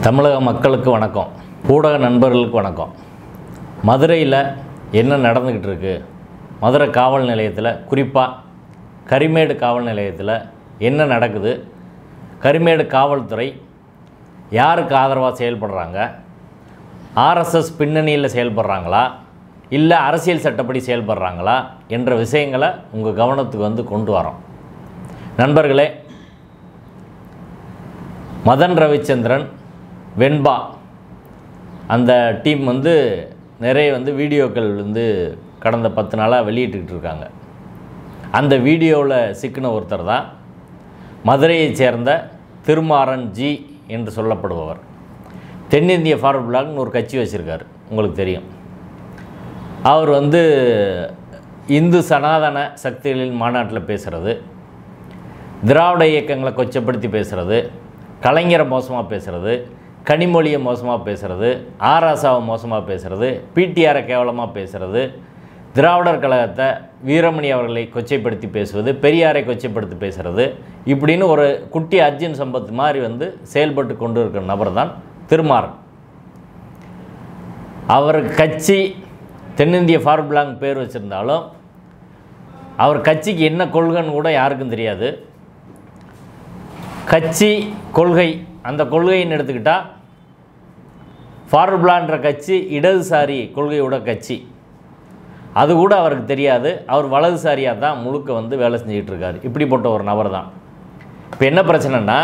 தமிழக மக்களுக்கு வணக்கம் ஊடக நண்பர்களுக்கு வணக்கம் மதுரையில் என்ன நடந்துக்கிட்டு இருக்கு மதுரை காவல் நிலையத்தில் குறிப்பாக கரிமேடு காவல் நிலையத்தில் என்ன நடக்குது கரிமேடு காவல்துறை யாருக்கு ஆதரவாக செயல்படுறாங்க ஆர்எஸ்எஸ் பின்னணியில் செயல்படுறாங்களா இல்லை அரசியல் சட்டப்படி செயல்படுறாங்களா என்ற விஷயங்களை உங்கள் கவனத்துக்கு வந்து கொண்டு வரோம் நண்பர்களே மதன் ரவிச்சந்திரன் வெண்பா அந்த டீம் வந்து நிறைய வந்து வீடியோக்கள் வந்து கடந்த பத்து நாளாக வெளியிட்டுக்கிட்டு இருக்காங்க அந்த வீடியோவில் சிக்கின ஒருத்தர் தான் மதுரையைச் சேர்ந்த திருமாறன் ஜி என்று சொல்லப்படுபவர் தென்னிந்திய ஃபார்வர்ட் பிளாக்னு ஒரு கட்சி வச்சுருக்காரு உங்களுக்கு தெரியும் அவர் வந்து இந்து சனாதன சக்திகளின் மாநாட்டில் பேசுகிறது திராவிட இயக்கங்களை கொச்சப்படுத்தி பேசுகிறது கலைஞரை மோசமாக பேசுகிறது கனிமொழியை மோசமாக பேசுகிறது ஆராசாவை மோசமாக பேசுகிறது பிடிஆரை கேவலமாக பேசுகிறது திராவிடர் கழகத்தை வீரமணி அவர்களை கொச்சைப்படுத்தி பேசுவது பெரியாரை கொச்சைப்படுத்தி பேசுகிறது இப்படின்னு ஒரு குட்டி அர்ஜுன் சம்பத் மாதிரி வந்து செயல்பட்டு கொண்டு இருக்கிற நபர் தான் திருமாறன் அவர் கட்சி தென்னிந்திய ஃபார்வர்ட் பிளாக் பேர் வச்சுருந்தாலும் அவர் கட்சிக்கு என்ன கொள்கைன்னு கூட யாருக்கும் தெரியாது கட்சி கொள்கை அந்த கொள்கைன்னு எடுத்துக்கிட்டால் ஃபார்வர்ட் பிளான்ற கட்சி இடதுசாரி கொள்கையோட கட்சி அது கூட அவருக்கு தெரியாது அவர் வலதுசாரியாக தான் முழுக்க வந்து வேலை செஞ்சுக்கிட்டு இருக்காரு இப்படிப்பட்ட ஒரு நபர் தான் இப்போ என்ன பிரச்சனைனா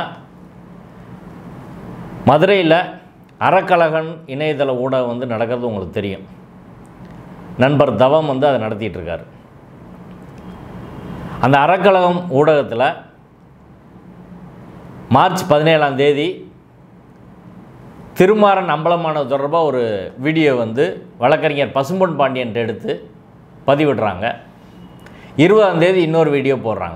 மதுரையில் அறக்கழகன் இணையதள ஊடகம் வந்து நடக்கிறது உங்களுக்கு தெரியும் நண்பர் தவம் வந்து அதை நடத்திட்டு இருக்காரு அந்த அறக்கழகம் ஊடகத்தில் மார்ச் பதினேழாம் தேதி திருமாறன் அம்பலமானது தொடர்பாக ஒரு வீடியோ வந்து வழக்கறிஞர் பசும்பொன் பாண்டியன் எடுத்து பதிவிடுறாங்க இருபதாம் தேதி இன்னொரு வீடியோ போடுறாங்க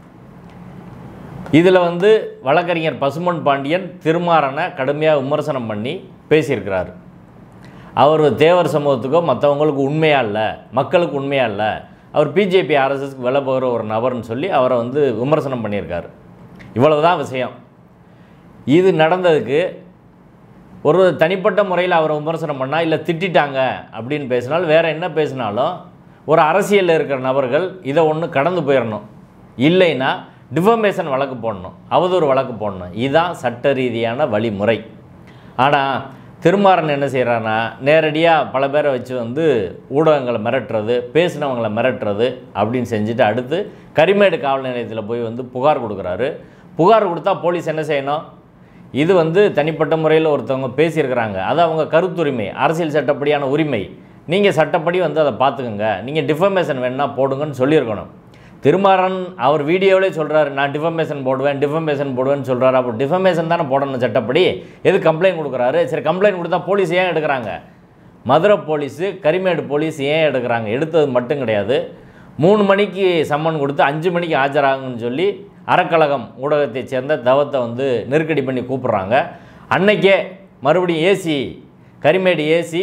இதில் வந்து வழக்கறிஞர் பசும்பொன் பாண்டியன் திருமாறனை கடுமையாக விமர்சனம் பண்ணி பேசியிருக்கிறார் அவர் தேவர் சமூகத்துக்கோ மற்றவங்களுக்கு உண்மையா இல்லை மக்களுக்கு உண்மையா இல்லை அவர் பிஜேபி ஆர்எஸ்எஸ்க்கு விலை போகிற ஒரு நபர்னு சொல்லி அவரை வந்து விமர்சனம் பண்ணியிருக்காரு இவ்வளவு தான் விஷயம் இது நடந்ததுக்கு ஒரு தனிப்பட்ட முறையில் அவரை விமர்சனம் பண்ணால் இல்லை திட்டிட்டாங்க அப்படின்னு பேசினாலும் வேறு என்ன பேசினாலும் ஒரு அரசியலில் இருக்கிற நபர்கள் இதை ஒன்று கடந்து போயிடணும் இல்லைன்னா டிஃபமேஷன் வழக்கு போடணும் அவதூறு வழக்கு போடணும் இதுதான் சட்ட ரீதியான வழிமுறை ஆனால் திருமாறன் என்ன செய்கிறான்னா நேரடியாக பல பேரை வச்சு வந்து ஊடகங்களை மிரட்டுறது பேசினவங்களை மிரட்டுறது அப்படின்னு செஞ்சுட்டு அடுத்து கரிமேடு காவல் நிலையத்தில் போய் வந்து புகார் கொடுக்குறாரு புகார் கொடுத்தா போலீஸ் என்ன செய்யணும் இது வந்து தனிப்பட்ட முறையில் ஒருத்தவங்க பேசியிருக்கிறாங்க அது அவங்க கருத்துரிமை அரசியல் சட்டப்படியான உரிமை நீங்கள் சட்டப்படி வந்து அதை பார்த்துக்கோங்க நீங்கள் டிஃபமேஷன் வேணுன்னா போடுங்கன்னு சொல்லியிருக்கணும் திருமாறன் அவர் வீடியோவிலே சொல்கிறாரு நான் டிஃபமேஷன் போடுவேன் டிஃபமேஷன் போடுவேன்னு சொல்கிறாரு அப்போ டிஃபமேஷன் தானே போடணும் சட்டப்படி எது கம்ப்ளைண்ட் கொடுக்குறாரு சரி கம்ப்ளைண்ட் கொடுத்தா போலீஸ் ஏன் எடுக்கிறாங்க மதுரை போலீஸு கரிமேடு போலீஸ் ஏன் எடுக்கிறாங்க எடுத்தது மட்டும் கிடையாது மூணு மணிக்கு சம்மன் கொடுத்து அஞ்சு மணிக்கு ஆஜராகுன்னு சொல்லி அறக்கழகம் ஊடகத்தை சேர்ந்த தவத்தை வந்து நெருக்கடி பண்ணி கூப்பிட்றாங்க அன்னைக்கே மறுபடியும் ஏசி கரிமேடு ஏசி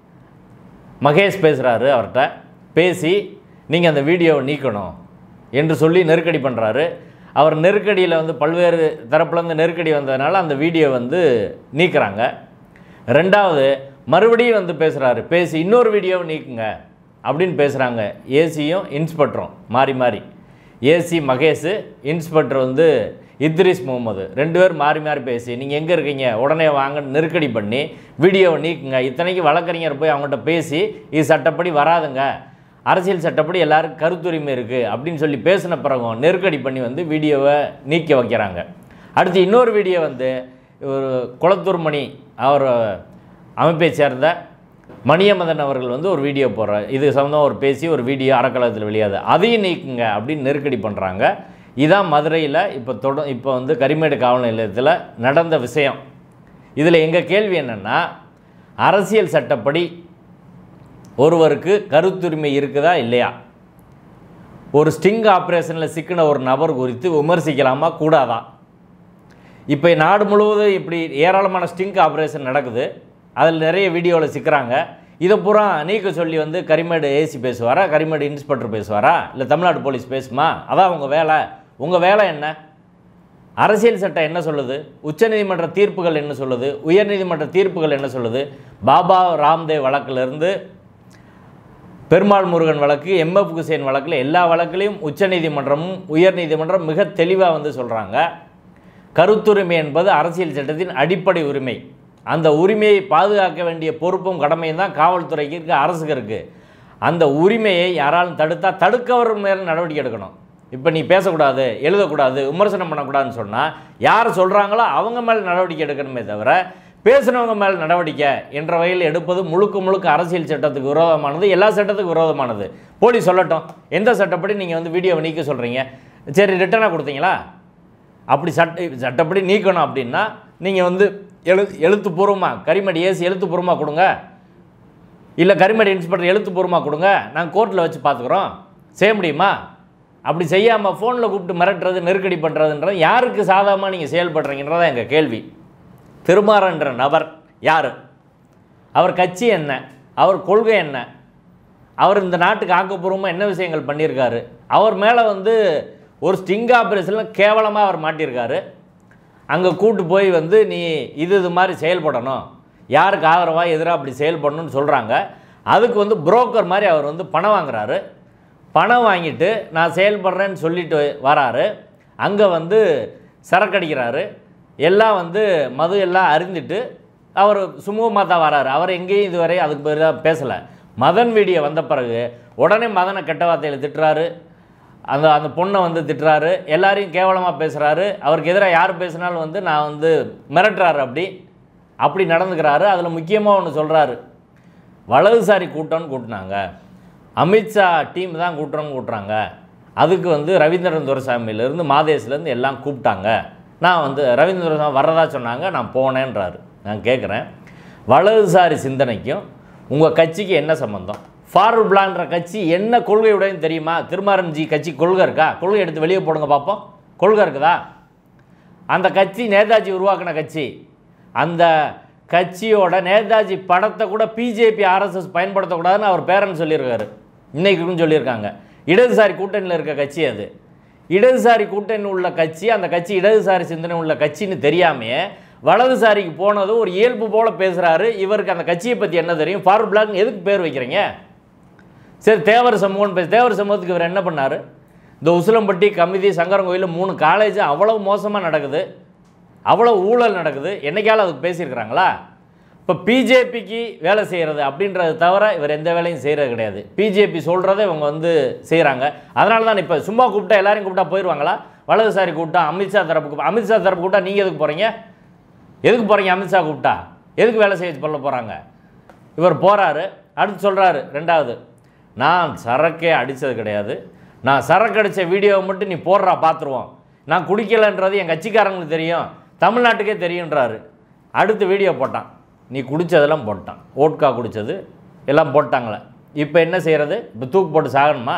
மகேஷ் பேசுகிறாரு அவர்கிட்ட பேசி நீங்கள் அந்த வீடியோவை நீக்கணும் என்று சொல்லி நெருக்கடி பண்ணுறாரு அவர் நெருக்கடியில் வந்து பல்வேறு தரப்புலேருந்து நெருக்கடி வந்ததுனால அந்த வீடியோ வந்து நீக்கிறாங்க ரெண்டாவது மறுபடியும் வந்து பேசுகிறாரு பேசி இன்னொரு வீடியோவை நீக்குங்க அப்படின்னு பேசுகிறாங்க ஏசியும் இன்ஸ்பெக்டரும் மாறி மாறி ஏசி மகேஷ் இன்ஸ்பெக்டர் வந்து இத்ரிஸ் முகமது ரெண்டு பேர் மாறி மாறி பேசி நீங்கள் எங்கே இருக்கீங்க உடனே வாங்க நெருக்கடி பண்ணி வீடியோவை நீக்குங்க இத்தனைக்கு வழக்கறிஞர் போய் அவங்ககிட்ட பேசி இது சட்டப்படி வராதுங்க அரசியல் சட்டப்படி எல்லாருக்கும் கருத்துரிமை இருக்குது அப்படின்னு சொல்லி பேசின பிறகும் நெருக்கடி பண்ணி வந்து வீடியோவை நீக்க வைக்கிறாங்க அடுத்து இன்னொரு வீடியோ வந்து ஒரு குளத்தூர் மணி அவர் அமைப்பை சேர்ந்த மணியமதன் அவர்கள் வந்து ஒரு வீடியோ போடுறார் இது சம்மந்தமாக ஒரு பேசி ஒரு வீடியோ அறக்கழகத்தில் வெளியாது அதையும் நீக்குங்க அப்படின்னு நெருக்கடி பண்ணுறாங்க இதான் மதுரையில் இப்போ தொட இப்போ வந்து கரிமேடு காவல் நிலையத்தில் நடந்த விஷயம் இதில் எங்கள் கேள்வி என்னென்னா அரசியல் சட்டப்படி ஒருவருக்கு கருத்துரிமை இருக்குதா இல்லையா ஒரு ஸ்டிங் ஆப்ரேஷனில் சிக்கின ஒரு நபர் குறித்து விமர்சிக்கலாமா கூடாதா இப்போ நாடு முழுவதும் இப்படி ஏராளமான ஸ்டிங் ஆப்ரேஷன் நடக்குது அதில் நிறைய வீடியோவில் சிக்கிறாங்க இதை பூரா நீக்க சொல்லி வந்து கரிமேடு ஏசி பேசுவாரா கரிமேடு இன்ஸ்பெக்டர் பேசுவாரா இல்லை தமிழ்நாடு போலீஸ் பேசுமா அதான் உங்கள் வேலை உங்கள் வேலை என்ன அரசியல் சட்டம் என்ன சொல்லுது உச்சநீதிமன்ற தீர்ப்புகள் என்ன சொல்லுது உயர்நீதிமன்ற தீர்ப்புகள் என்ன சொல்லுது பாபா ராம்தேவ் வழக்கிலிருந்து பெருமாள் முருகன் வழக்கு எம்எஃப் குசேன் வழக்கில் எல்லா வழக்கிலையும் உச்சநீதிமன்றமும் உயர்நீதிமன்றம் மிக தெளிவாக வந்து சொல்கிறாங்க கருத்துரிமை என்பது அரசியல் சட்டத்தின் அடிப்படை உரிமை அந்த உரிமையை பாதுகாக்க வேண்டிய பொறுப்பும் கடமையும் தான் காவல்துறைக்கு இருக்குது அரசுக்கு இருக்குது அந்த உரிமையை யாராலும் தடுத்தா தடுக்கவர் மேலே நடவடிக்கை எடுக்கணும் இப்போ நீ பேசக்கூடாது எழுதக்கூடாது விமர்சனம் பண்ணக்கூடாதுன்னு சொன்னால் யார் சொல்கிறாங்களோ அவங்க மேலே நடவடிக்கை எடுக்கணுமே தவிர பேசுனவங்க மேல் நடவடிக்கை என்ற வகையில் எடுப்பது முழுக்க முழுக்க அரசியல் சட்டத்துக்கு விரோதமானது எல்லா சட்டத்துக்கும் விரோதமானது போலீஸ் சொல்லட்டும் எந்த சட்டப்படி நீங்கள் வந்து வீடியோவை நீக்க சொல்கிறீங்க சரி ரிட்டனாக கொடுத்தீங்களா அப்படி சட்ட சட்டப்படி நீக்கணும் அப்படின்னா நீங்கள் வந்து எழு எழுத்துப்பூர்வமாக கரிமடி ஏசி எழுத்துப்பூர்வமாக கொடுங்க இல்லை கரிமடி இன்ஸ்பெக்டர் எழுத்துப்பூர்வமாக கொடுங்க நாங்கள் கோர்ட்டில் வச்சு பார்த்துக்குறோம் செய்ய முடியுமா அப்படி செய்யாமல் ஃபோனில் கூப்பிட்டு மிரட்டுறது நெருக்கடி பண்ணுறதுன்றது யாருக்கு சாதகமாக நீங்கள் செயல்படுறீங்கன்றதான் எங்கள் கேள்வி திருமாறன்ற நபர் யார் அவர் கட்சி என்ன அவர் கொள்கை என்ன அவர் இந்த நாட்டுக்கு ஆக்கப்பூர்வமாக என்ன விஷயங்கள் பண்ணியிருக்காரு அவர் மேலே வந்து ஒரு ஸ்டிங் ஆப்ரேஷனில் கேவலமாக அவர் மாட்டியிருக்காரு அங்கே கூட்டு போய் வந்து நீ இது இது மாதிரி செயல்படணும் யாருக்கு ஆதரவாக எதிராக அப்படி செயல்படணும்னு சொல்கிறாங்க அதுக்கு வந்து புரோக்கர் மாதிரி அவர் வந்து பணம் வாங்குறாரு பணம் வாங்கிட்டு நான் செயல்படுறேன்னு சொல்லிட்டு வராரு அங்கே வந்து சரக்கடிக்கிறாரு எல்லாம் வந்து மது எல்லாம் அருந்திட்டு அவர் சுமூகமாக தான் வராரு அவர் எங்கேயும் இதுவரை அதுக்கு பதிலாக பேசலை மதன் வீடியோ வந்த பிறகு உடனே மதனை கெட்ட வார்த்தையில் திட்டுறாரு அந்த அந்த பொண்ணை வந்து திட்டுறாரு எல்லாரையும் கேவலமாக பேசுகிறாரு அவருக்கு எதிராக யார் பேசினாலும் வந்து நான் வந்து மிரட்டுறாரு அப்படி அப்படி நடந்துக்கிறாரு அதில் முக்கியமாக ஒன்று சொல்கிறாரு வலதுசாரி கூட்டம்னு கூட்டினாங்க அமித்ஷா டீம் தான் கூட்டுறோன்னு கூட்டுறாங்க அதுக்கு வந்து ரவீந்திரன் துரைசாமியிலேருந்து மாதேஷ்லேருந்து எல்லாம் கூப்பிட்டாங்க நான் வந்து ரவீந்திர துரைசாமி வர்றதா சொன்னாங்க நான் போனேன்றாரு நான் கேட்குறேன் வலதுசாரி சிந்தனைக்கும் உங்கள் கட்சிக்கு என்ன சம்மந்தம் ஃபார்வர்ட் பிளான்ற கட்சி என்ன கொள்கையுடையன்னு தெரியுமா திருமாரன்ஜி கட்சி கொள்கை இருக்கா கொள்கை எடுத்து வெளியே போடுங்க பார்ப்போம் கொள்கை இருக்குதா அந்த கட்சி நேதாஜி உருவாக்கின கட்சி அந்த கட்சியோட நேதாஜி படத்தை கூட பிஜேபி ஆர்எஸ்எஸ் பயன்படுத்தக்கூடாதுன்னு அவர் பேரன் சொல்லியிருக்காரு இன்னைக்கும் சொல்லியிருக்காங்க இடதுசாரி கூட்டணியில் இருக்க கட்சி அது இடதுசாரி கூட்டணி உள்ள கட்சி அந்த கட்சி இடதுசாரி சிந்தனை உள்ள கட்சின்னு தெரியாமையே வலதுசாரிக்கு போனது ஒரு இயல்பு போல பேசுகிறாரு இவருக்கு அந்த கட்சியை பற்றி என்ன தெரியும் ஃபார்வர்ட் பிளாக் எதுக்கு பேர் வைக்கிறீங்க சரி தேவர் சமூகம்னு பேச தேவர் சமூகத்துக்கு இவர் என்ன பண்ணார் இந்த உசிலம்பட்டி கமிதி சங்கரன் கோயிலில் மூணு காலேஜ் அவ்வளவு மோசமாக நடக்குது அவ்வளோ ஊழல் நடக்குது என்னைக்காலும் அதுக்கு பேசியிருக்கிறாங்களா இப்போ பிஜேபிக்கு வேலை செய்கிறது அப்படின்றது தவிர இவர் எந்த வேலையும் செய்கிறது கிடையாது பிஜேபி சொல்கிறத இவங்க வந்து செய்கிறாங்க அதனால தான் இப்போ சும்மா கூப்பிட்டா எல்லாரையும் கூப்பிட்டா போயிடுவாங்களா வலதுசாரி கூப்பிட்டா அமித்ஷா தரப்புக்கு அமித்ஷா தரப்பு கூப்பிட்டா நீங்கள் எதுக்கு போகிறீங்க எதுக்கு போகிறீங்க அமித்ஷா கூப்பிட்டா எதுக்கு வேலை செய்ய சொல்ல போகிறாங்க இவர் போகிறாரு அடுத்து சொல்கிறாரு ரெண்டாவது நான் சரக்கே அடித்தது கிடையாது நான் சரக்கு அடித்த வீடியோவை மட்டும் நீ போடுறா பார்த்துருவோம் நான் குடிக்கலைன்றது என் கட்சிக்காரங்களுக்கு தெரியும் தமிழ்நாட்டுக்கே தெரியுன்றாரு அடுத்து வீடியோ போட்டான் நீ குடித்ததெல்லாம் போட்டான் ஓட்கா குடித்தது எல்லாம் போட்டாங்களே இப்போ என்ன செய்கிறது இப்போ தூக்கு போட்டு சாகணுமா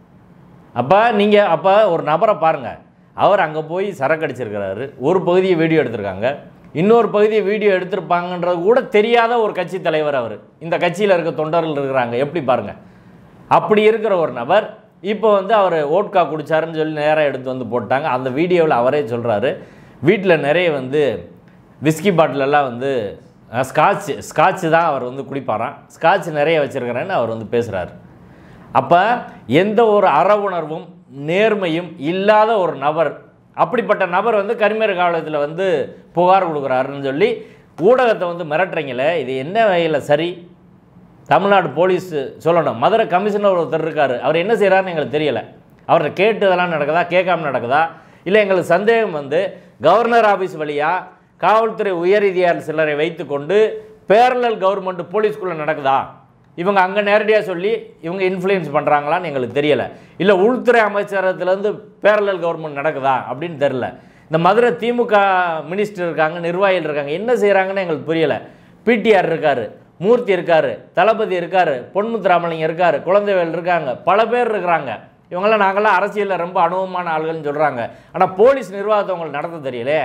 அப்போ நீங்கள் அப்போ ஒரு நபரை பாருங்கள் அவர் அங்கே போய் சரக்கு அடிச்சிருக்கிறாரு ஒரு பகுதியை வீடியோ எடுத்திருக்காங்க இன்னொரு பகுதியை வீடியோ எடுத்திருப்பாங்கன்றது கூட தெரியாத ஒரு கட்சி தலைவர் அவர் இந்த கட்சியில் இருக்க தொண்டர்கள் இருக்கிறாங்க எப்படி பாருங்கள் அப்படி இருக்கிற ஒரு நபர் இப்போ வந்து அவர் ஓட்கா குடிச்சாருன்னு சொல்லி நேராக எடுத்து வந்து போட்டாங்க அந்த வீடியோவில் அவரே சொல்கிறாரு வீட்டில் நிறைய வந்து விஸ்கி பாட்டிலெல்லாம் வந்து அஹ், ஸ்காட்ச் ஸ்காட்ச் தான் அவர் வந்து குடிப்பாராம் ஸ்காட்ச் நிறைய வச்சுருக்கிறேன்னு அவர் வந்து பேசுகிறாரு அப்போ எந்த ஒரு அற உணர்வும் நேர்மையும் இல்லாத ஒரு நபர் அப்படிப்பட்ட நபர் வந்து கரிமேறு காலத்தில் வந்து புகார் கொடுக்குறாருன்னு சொல்லி ஊடகத்தை வந்து மிரட்டுறீங்களே இது என்ன வகையில் சரி தமிழ்நாடு போலீஸ் சொல்லணும் மதுரை கமிஷனர் ஒருத்தர் இருக்கார் அவர் என்ன செய்கிறாருன்னு எங்களுக்கு தெரியலை அவரை கேட்டு இதெல்லாம் நடக்குதா கேட்காம நடக்குதா இல்லை எங்களுக்கு சந்தேகம் வந்து கவர்னர் ஆஃபீஸ் வழியாக காவல்துறை உயரதிகாரி சிலரை வைத்துக்கொண்டு பேரலல் கவர்மெண்ட் போலீஸ்குள்ளே நடக்குதா இவங்க அங்கே நேரடியாக சொல்லி இவங்க இன்ஃப்ளூயன்ஸ் பண்ணுறாங்களான்னு எங்களுக்கு தெரியலை இல்லை உள்துறை அமைச்சரத்துலேருந்து பேரலல் கவர்மெண்ட் நடக்குதா அப்படின்னு தெரில இந்த மதுரை திமுக மினிஸ்டர் இருக்காங்க நிர்வாகிகள் இருக்காங்க என்ன செய்கிறாங்கன்னு எங்களுக்கு புரியலை பிடிஆர் இருக்கார் மூர்த்தி இருக்கார் தளபதி இருக்கார் பொன்முத்துராமலிங்க இருக்கார் குழந்தைவேல் இருக்காங்க பல பேர் இருக்கிறாங்க இவங்கெல்லாம் நாங்களாம் அரசியலில் ரொம்ப அனுபவமான ஆள்கள்னு சொல்கிறாங்க ஆனால் போலீஸ் நிர்வாகத்தை உங்களுக்கு நடத்த தெரியலே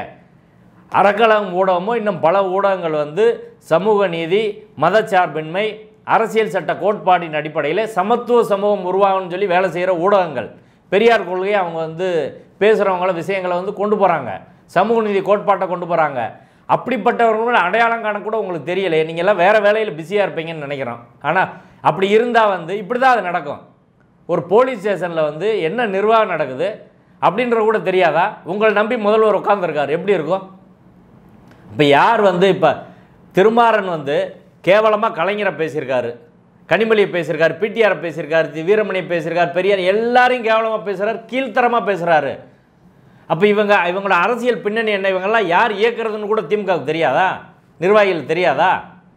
அறக்கலம் ஊடகமோ இன்னும் பல ஊடகங்கள் வந்து சமூக நீதி மதச்சார்பின்மை அரசியல் சட்ட கோட்பாட்டின் அடிப்படையில் சமத்துவ சமூகம் உருவாகும்னு சொல்லி வேலை செய்கிற ஊடகங்கள் பெரியார் கொள்கையை அவங்க வந்து பேசுகிறவங்கள விஷயங்களை வந்து கொண்டு போகிறாங்க சமூக நீதி கோட்பாட்டை கொண்டு போகிறாங்க அப்படிப்பட்டவர்களோட அடையாளம் காண கூட உங்களுக்கு தெரியலையே நீங்கள் எல்லாம் வேறு வேலையில் பிஸியாக இருப்பீங்கன்னு நினைக்கிறோம் ஆனால் அப்படி இருந்தால் வந்து இப்படி தான் அது நடக்கும் ஒரு போலீஸ் ஸ்டேஷனில் வந்து என்ன நிர்வாகம் நடக்குது அப்படின்றது கூட தெரியாதா உங்களை நம்பி முதல்வர் உட்காந்துருக்காரு எப்படி இருக்கும் இப்போ யார் வந்து இப்போ திருமாறன் வந்து கேவலமாக கலைஞரை பேசியிருக்காரு கனிமொழியை பேசியிருக்காரு பிடிஆரை பேசியிருக்காரு தி வீரமணியை பேசியிருக்காரு பெரியார் எல்லாரையும் கேவலமாக பேசுகிறார் கீழ்த்தரமாக பேசுகிறாரு அப்போ இவங்க இவங்களோட அரசியல் பின்னணி என்ன இவங்கெல்லாம் யார் இயக்குறதுன்னு கூட திமுகவுக்கு தெரியாதா நிர்வாகிகள் தெரியாதா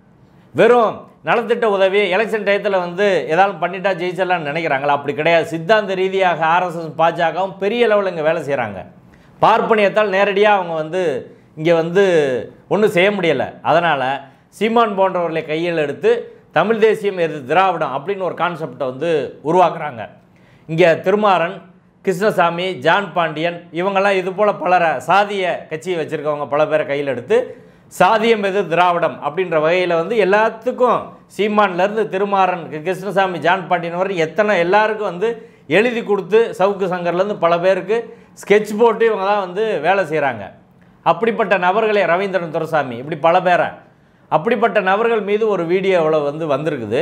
வெறும் நலத்திட்ட உதவி எலெக்ஷன் டயத்தில் வந்து ஏதாவது பண்ணிட்டா ஜெயிச்சிடலாம்னு நினைக்கிறாங்களா அப்படி கிடையாது சித்தாந்த ரீதியாக ஆர்எஸ்எஸ் பாஜகவும் பெரிய லெவலில் இங்கே வேலை செய்கிறாங்க பார்ப்பனியத்தால் நேரடியாக அவங்க வந்து இங்கே வந்து ஒன்றும் செய்ய முடியலை அதனால் சீமான் போன்றவர்களை கையில் எடுத்து தமிழ் தேசியம் எது திராவிடம் அப்படின்னு ஒரு கான்செப்டை வந்து உருவாக்குறாங்க இங்கே திருமாறன் கிருஷ்ணசாமி ஜான் பாண்டியன் இவங்கெல்லாம் இது போல் பலரை சாதிய கட்சியை வச்சுருக்கவங்க பல பேரை கையில் எடுத்து சாதியம் எது திராவிடம் அப்படின்ற வகையில் வந்து எல்லாத்துக்கும் சீமான்லேருந்து திருமாறன் கி- கிருஷ்ணசாமி ஜான் பாண்டியன் வரை எத்தனை எல்லாருக்கும் வந்து எழுதி கொடுத்து சவுக்கு சங்கர்லேருந்து பல பேருக்கு ஸ்கெட்ச் போட்டு இவங்க தான் வந்து வேலை செய்கிறாங்க அப்படிப்பட்ட நபர்களே ரவீந்திரன் துரசாமி இப்படி பல பேரை அப்படிப்பட்ட நபர்கள் மீது ஒரு வீடியோவில் வந்து வந்திருக்குது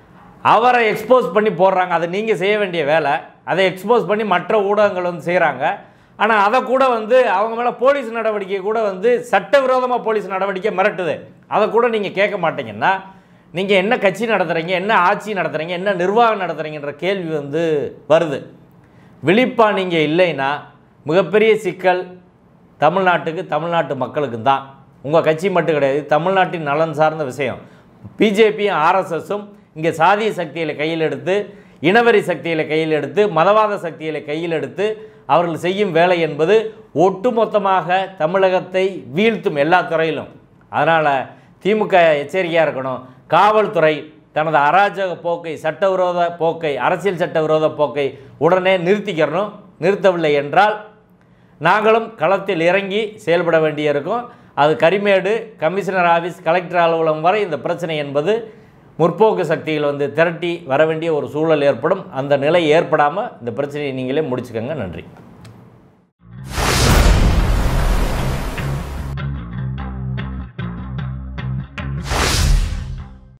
அவரை எக்ஸ்போஸ் பண்ணி போடுறாங்க அதை நீங்கள் செய்ய வேண்டிய வேலை அதை எக்ஸ்போஸ் பண்ணி மற்ற ஊடகங்கள் வந்து செய்கிறாங்க ஆனால் அதை கூட வந்து அவங்க மேலே போலீஸ் நடவடிக்கை கூட வந்து சட்டவிரோதமாக போலீஸ் நடவடிக்கை மிரட்டுது அதை கூட நீங்கள் கேட்க மாட்டீங்கன்னா நீங்கள் என்ன கட்சி நடத்துகிறீங்க என்ன ஆட்சி நடத்துகிறீங்க என்ன நிர்வாகம் நடத்துகிறீங்கன்ற கேள்வி வந்து வருது விழிப்பா நீங்கள் இல்லைன்னா மிகப்பெரிய சிக்கல் தமிழ்நாட்டுக்கு தமிழ்நாட்டு மக்களுக்கு தான் உங்கள் கட்சி மட்டும் கிடையாது தமிழ்நாட்டின் நலன் சார்ந்த விஷயம் பிஜேபியும் ஆர்எஸ்எஸும் இங்கே சாதிய சக்திகளை கையில் எடுத்து இனவெறி சக்திகளை கையில் எடுத்து மதவாத சக்திகளை கையில் எடுத்து அவர்கள் செய்யும் வேலை என்பது ஒட்டுமொத்தமாக தமிழகத்தை வீழ்த்தும் எல்லா துறையிலும் அதனால் திமுக எச்சரிக்கையாக இருக்கணும் காவல்துறை தனது அராஜக போக்கை சட்டவிரோத போக்கை அரசியல் சட்டவிரோத போக்கை உடனே நிறுத்திக்கிறணும் நிறுத்தவில்லை என்றால் நாங்களும் களத்தில் இறங்கி செயல்பட வேண்டியிருக்கும் அது கரிமேடு கமிஷனர் ஆஃபீஸ் கலெக்டர் அலுவலகம் வரை இந்த பிரச்சனை என்பது முற்போக்கு சக்திகள் வந்து திரட்டி வர வேண்டிய ஒரு சூழல் ஏற்படும் அந்த நிலை ஏற்படாமல் இந்த பிரச்சனையை நீங்களே முடிச்சுக்கோங்க நன்றி